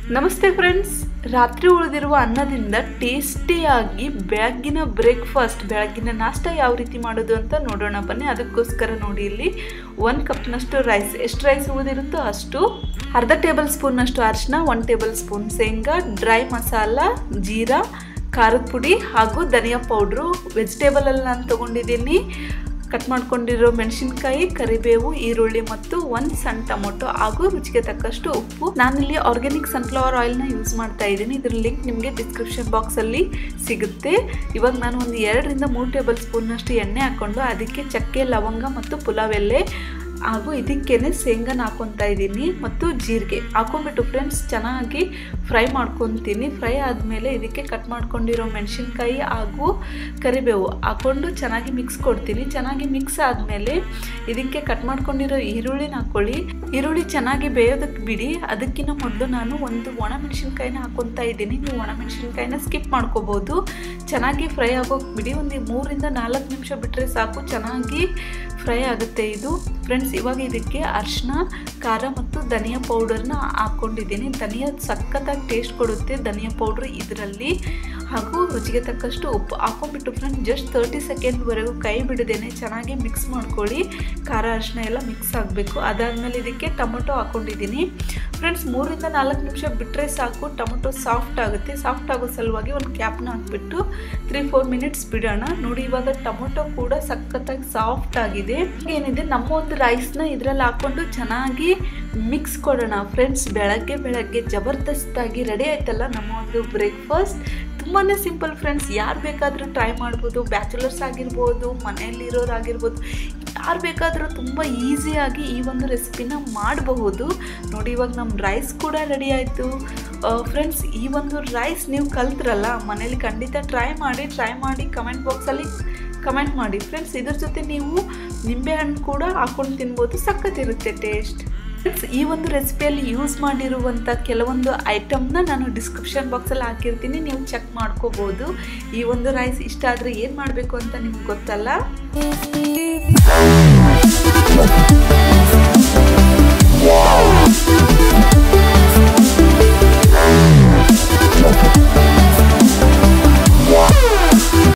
ನಮಸ್ತೆ ಫ್ರೆಂಡ್ಸ್ ರಾತ್ರಿ ಉಳಿದಿರುವ ಅನ್ನದಿಂದ ಟೇಸ್ಟಿಯಾಗಿ ಬೆಳಗ್ಗಿನ ಬ್ರೇಕ್ಫಾಸ್ಟ್ ಬೆಳಗ್ಗಿನ ನಾಷ್ಟ ಯಾವ ರೀತಿ ಮಾಡೋದು ಅಂತ ನೋಡೋಣ ಬನ್ನಿ ಅದಕ್ಕೋಸ್ಕರ ನೋಡಿ ಇಲ್ಲಿ ಒಂದು ಕಪ್ನಷ್ಟು ರೈಸ್ ಎಷ್ಟು ರೈಸ್ ಉಳಿದಿರುತ್ತೋ ಅಷ್ಟು ಅರ್ಧ ಟೇಬಲ್ ಸ್ಪೂನ್ನಷ್ಟು ಅರಿಶಿನ ಒನ್ ಟೇಬಲ್ ಸ್ಪೂನ್ ಶೇಂಗಾ ಡ್ರೈ ಮಸಾಲ ಜೀರಾ ಖಾರದ ಪುಡಿ ಹಾಗೂ ಧನಿಯಾ ಪೌಡ್ರು ವೆಜಿಟೇಬಲಲ್ಲಿ ನಾನು ತೊಗೊಂಡಿದ್ದೀನಿ ಕಟ್ ಮಾಡ್ಕೊಂಡಿರೋ ಮೆಣಸಿನ್ಕಾಯಿ ಕರಿಬೇವು ಈರುಳ್ಳಿ ಮತ್ತು ಒಂದು ಸಣ್ಣ ಟೊಮೊಟೊ ಹಾಗೂ ರುಚಿಗೆ ತಕ್ಕಷ್ಟು ಉಪ್ಪು ನಾನಿಲ್ಲಿ ಆರ್ಗ್ಯಾನಿಕ್ ಸನ್ಫ್ಲವರ್ ಆಯಿಲ್ನ ಯೂಸ್ ಮಾಡ್ತಾ ಇದ್ದೀನಿ ಇದ್ರ ಲಿಂಕ್ ನಿಮಗೆ ಡಿಸ್ಕ್ರಿಪ್ಷನ್ ಬಾಕ್ಸಲ್ಲಿ ಸಿಗುತ್ತೆ ಇವಾಗ ನಾನು ಒಂದು ಎರಡರಿಂದ ಮೂರು ಟೇಬಲ್ ಸ್ಪೂನ್ನಷ್ಟು ಎಣ್ಣೆ ಹಾಕ್ಕೊಂಡು ಅದಕ್ಕೆ ಚಕ್ಕೆ ಲವಂಗ ಮತ್ತು ಪುಲಾವ್ ಎಲೆ ಹಾಗೂ ಇದಕ್ಕೇನೆ ಶೇಂಗಾನ ಹಾಕೊತಾ ಇದ್ದೀನಿ ಮತ್ತು ಜೀರಿಗೆ ಹಾಕೊಂಡ್ಬಿಟ್ಟು ಫ್ರೆಂಡ್ಸ್ ಚೆನ್ನಾಗಿ ಫ್ರೈ ಮಾಡ್ಕೊತೀನಿ ಫ್ರೈ ಆದಮೇಲೆ ಇದಕ್ಕೆ ಕಟ್ ಮಾಡ್ಕೊಂಡಿರೋ ಮೆಣಸಿನ್ಕಾಯಿ ಹಾಗೂ ಕರಿಬೇವು ಹಾಕ್ಕೊಂಡು ಚೆನ್ನಾಗಿ ಮಿಕ್ಸ್ ಕೊಡ್ತೀನಿ ಚೆನ್ನಾಗಿ ಮಿಕ್ಸ್ ಆದಮೇಲೆ ಇದಕ್ಕೆ ಕಟ್ ಮಾಡ್ಕೊಂಡಿರೋ ಈರುಳ್ಳಿನ ಹಾಕ್ಕೊಳ್ಳಿ ಈರುಳ್ಳಿ ಚೆನ್ನಾಗಿ ಬೇಯೋದಕ್ಕೆ ಬಿಡಿ ಅದಕ್ಕಿಂತ ಮೊದಲು ನಾನು ಒಂದು ಒಣ ಮೆಣಸಿನ್ಕಾಯಿನ ಹಾಕೊತಾ ಇದ್ದೀನಿ ನೀವು ಒಣ ಮೆಣಸಿನ್ಕಾಯಿನ ಸ್ಕಿಪ್ ಮಾಡ್ಕೋಬೋದು ಚೆನ್ನಾಗಿ ಫ್ರೈ ಆಗೋಕೆ ಬಿಡಿ ಒಂದು ಮೂರಿಂದ ನಾಲ್ಕು ನಿಮಿಷ ಬಿಟ್ಟರೆ ಸಾಕು ಚೆನ್ನಾಗಿ ಫ್ರೈ ಆಗುತ್ತೆ ಇದು ಫ್ರೆಂಡ್ಸ್ ಇವಾಗ ಇದಕ್ಕೆ ಅರಿಶಿನ ಖಾರ ಮತ್ತು ಧನಿಯಾ ಪೌಡರ್ನ ಹಾಕ್ಕೊಂಡಿದ್ದೀನಿ ಧನಿಯಾ ಸಖತ್ತಾಗಿ ಟೇಸ್ಟ್ ಕೊಡುತ್ತೆ ಧನಿಯಾ ಪೌಡ್ರ್ ಇದರಲ್ಲಿ ಹಾಗೂ ರುಚಿಗೆ ತಕ್ಕಷ್ಟು ಉಪ್ಪು ಹಾಕೊಂಡ್ಬಿಟ್ಟು ಫ್ರೆಂಡ್ಸ್ ಜಸ್ಟ್ ತರ್ಟಿ ಸೆಕೆಂಡ್ವರೆಗೂ ಕೈ ಬಿಡದೇನೆ ಚೆನ್ನಾಗಿ ಮಿಕ್ಸ್ ಮಾಡ್ಕೊಳ್ಳಿ ಖಾರ ಅರಿಶಿನ ಎಲ್ಲ ಮಿಕ್ಸ್ ಆಗಬೇಕು ಅದಾದಮೇಲೆ ಇದಕ್ಕೆ ಟೊಮೊಟೊ ಹಾಕ್ಕೊಂಡಿದ್ದೀನಿ ಫ್ರೆಂಡ್ಸ್ ಮೂರಿಂದ ನಾಲ್ಕು ನಿಮಿಷ ಬಿಟ್ಟರೆ ಸಾಕು ಟೊಮೊಟೊ ಸಾಫ್ಟ್ ಆಗುತ್ತೆ ಸಾಫ್ಟ್ ಆಗೋ ಸಲುವಾಗಿ ಒಂದು ಕ್ಯಾಪ್ನ ಹಾಕ್ಬಿಟ್ಟು ತ್ರೀ ಫೋರ್ ಮಿನಿಟ್ಸ್ ಬಿಡೋಣ ನೋಡಿ ಇವಾಗ ಟೊಮೊಟೊ ಕೂಡ ಸಖತ್ತಾಗಿ ಸಾಫ್ಟ್ ಆಗಿದೆ ಏನಿದೆ ನಮ್ಮ ಒಂದು ರೈಸ್ನ ಇದರಲ್ಲಿ ಹಾಕ್ಕೊಂಡು ಚೆನ್ನಾಗಿ ಮಿಕ್ಸ್ ಕೊಡೋಣ ಫ್ರೆಂಡ್ಸ್ ಬೆಳಗ್ಗೆ ಬೆಳಗ್ಗೆ ಜಬರ್ದಸ್ತಾಗಿ ರೆಡಿ ಆಯ್ತಲ್ಲ ನಮ್ಮ ಒಂದು ಬ್ರೇಕ್ಫಾಸ್ಟ್ ತುಂಬಾ ಸಿಂಪಲ್ ಫ್ರೆಂಡ್ಸ್ ಯಾರು ಬೇಕಾದರೂ ಟ್ರೈ ಮಾಡ್ಬೋದು ಬ್ಯಾಚುಲರ್ಸ್ ಆಗಿರ್ಬೋದು ಮನೆಯಲ್ಲಿರೋರು ಆಗಿರ್ಬೋದು ಯಾರು ಬೇಕಾದರೂ ತುಂಬ ಈಸಿಯಾಗಿ ಈ ಒಂದು ರೆಸಿಪಿನ ಮಾಡಬಹುದು ನೋಡಿ ಇವಾಗ ನಮ್ಮ ರೈಸ್ ಕೂಡ ರೆಡಿ ಆಯಿತು ಫ್ರೆಂಡ್ಸ್ ಈ ಒಂದು ರೈಸ್ ನೀವು ಕಲ್ತ್ರಲ್ಲ ಮನೇಲಿ ಖಂಡಿತ ಟ್ರೈ ಮಾಡಿ ಟ್ರೈ ಮಾಡಿ ಕಮೆಂಟ್ ಬಾಕ್ಸಲ್ಲಿ ಕಮೆಂಟ್ ಮಾಡಿ ಫ್ರೆಂಡ್ಸ್ ಇದ್ರ ಜೊತೆ ನೀವು ನಿಂಬೆಹಣ್ಣು ಕೂಡ ಹಾಕೊಂಡು ತಿನ್ಬೋದು ಸಖತ್ತಿರುತ್ತೆ ಟೇಸ್ಟ್ ಫ್ರೆಂಡ್ಸ್ ಈ ಒಂದು ರೆಸಿಪಿಯಲ್ಲಿ ಯೂಸ್ ಮಾಡಿರುವಂಥ ಕೆಲವೊಂದು ಐಟಮ್ನ ನಾನು ಡಿಸ್ಕ್ರಿಪ್ಷನ್ ಬಾಕ್ಸಲ್ಲಿ ಹಾಕಿರ್ತೀನಿ ನೀವು ಚೆಕ್ ಮಾಡ್ಕೋಬೋದು ಈ ಒಂದು ರೈಸ್ ಇಷ್ಟ ಆದರೆ ಏನು ಮಾಡಬೇಕು ಅಂತ ನಿಮ್ಗೆ ಗೊತ್ತಲ್ಲ